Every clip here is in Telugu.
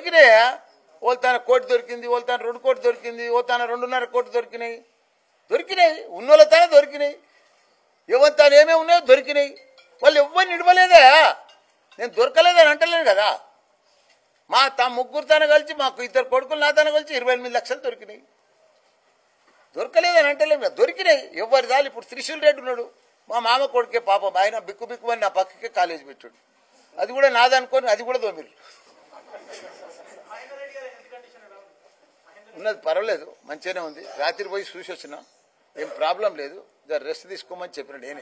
దొరికినాయా ఓల్తాన కోటి దొరికింది ఓల్తాన రెండు కోటి దొరికింది ఓల్తాన రెండున్నర కోటి దొరికినాయి దొరికినాయి ఉన్నోళ్ళతానే దొరికినాయి ఎవరితాను ఏమేమి ఉన్నాయో దొరికినాయి వాళ్ళు ఎవ్వరిని ఇడవలేదా నేను దొరకలేదని అంటలేను కదా మా తా ముగ్గురు తన కలిసి మాకు ఇద్దరు కొడుకులు నా తన కలిసి ఇరవై ఎనిమిది లక్షలు దొరికినాయి దొరకలేదని అంటలేము కదా దొరికినాయి ఎవరి దాని ఇప్పుడు త్రిశూల్ రెడ్డి ఉన్నాడు మా మామ కొడుకే పాపం ఆయన బిక్కు బిక్కు అని నా పక్కకే కాలేజ్ పెట్టాడు అది కూడా నాదనుకొని అది కూడా దొమిరు ఉన్నది పర్వాలేదు మంచిగానే ఉంది రాత్రి పోయి చూసి వచ్చిన ఏం ప్రాబ్లం లేదు జర రెస్ట్ తీసుకోమని చెప్పిన నేనే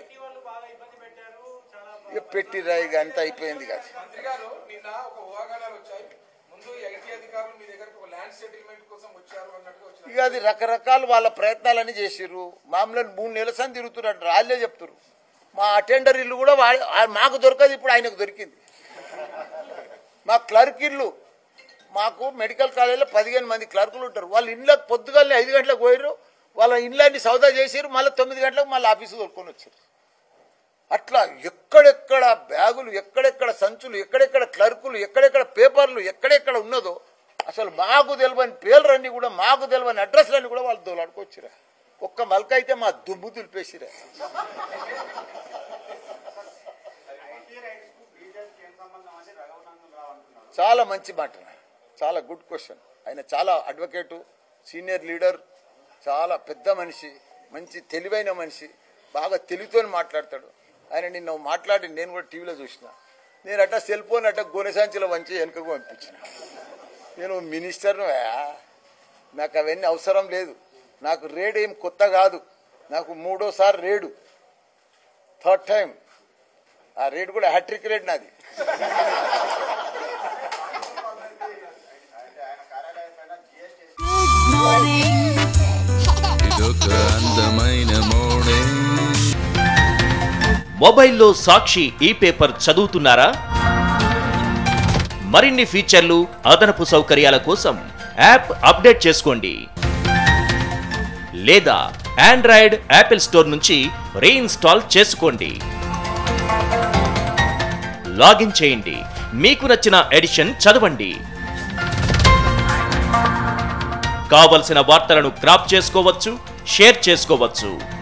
ఇక పెట్టి రాయి అంతా అయిపోయింది కాదు మంత్రి గారు నిన్న ఒక ఊహాగానాలు వచ్చాయి ముందు ఎగటి అధికారులు మీ దగ్గరకు ఒక ల్యాండ్ సెటిల్మెంట్ కోసం వచ్చారు అన్నట్టుగా వచ్చినాయి ఇక అది రకరకాల వాళ్ళ ప్రయత్నాలన్నీ చేసిర్రు మామూలు మూడు నెలల సంది తిరుగుతున్నారు వాళ్ళే చెప్తారు మా అటెండర్ ఇల్లు కూడా వా- ఆ- మాకు దొరకదు ఇప్పుడు ఆయనకు దొరికింది మా క్లర్క్ ఇల్లు మాకు మెడికల్ కాలేజీలో పదిహేను మంది క్లర్కులు ఉంటారు వాళ్ళ ఇంట్లోకి పొద్దుగానే ఐదు గంటలకు పోయారు వాళ్ళ ఇండ్లన్నీ సౌదా చేసిర్రు మళ్ళీ తొమ్మిది గంటలకు మళ్ళీ ఆఫీసు దొరుకుని వచ్చారు అట్లా ఎక్కడెక్కడ బ్యాగులు ఎక్కడెక్కడ సంచులు ఎక్కడెక్కడ క్లర్కులు ఎక్కడెక్కడ పేపర్లు ఎక్కడెక్కడ ఉన్నదో అసలు మాకు తెలియని పేర్లన్నీ కూడా మాకు తెలియని అడ్రస్లన్నీ కూడా వాళ్ళు దోలాడుకొచ్చిరా ఒక్క మల్క అయితే మా దుమ్ము దులిపేసిరా చాలా మంచి మాట చాలా గుడ్ క్వశ్చన్ ఆయన చాలా అడ్వకేటు సీనియర్ లీడర్ చాలా పెద్ద మనిషి మంచి తెలివైన మనిషి బాగా తెలివితో మాట్లాడతాడు ఆయన నిన్న మాట్లాడి నేను కూడా టీవీలో చూసిన నేను అట్ట సెల్ ఫోన్ అట్ట గోనె వంచి వెనుకకు పంపించిన నేను మినిస్టర్ను నాకు అవన్నీ అవసరం లేదు నాకు రేడు ఏం కొత్త కాదు నాకు మూడోసారి రేడు థర్డ్ టైం ఆ రేడు కూడా హ్యాట్రిక్ రేడ్ నాది ఇదొక అందమైన మోడే మొబైల్లో సాక్షి ఈ పేపర్ చదువుతున్నారా మరిన్ని ఫీచర్లు అదనపు సౌకర్యాల కోసం యాప్ అప్డేట్ చేసుకోండి లేదా ఆండ్రాయిడ్ యాపిల్ స్టోర్ నుంచి రీఇన్స్టాల్ చేసుకోండి లాగిన్ చేయండి మీకు నచ్చిన ఎడిషన్ చదవండి కావలసిన వార్తలను క్రాప్ చేసుకోవచ్చు షేర్ చేసుకోవచ్చు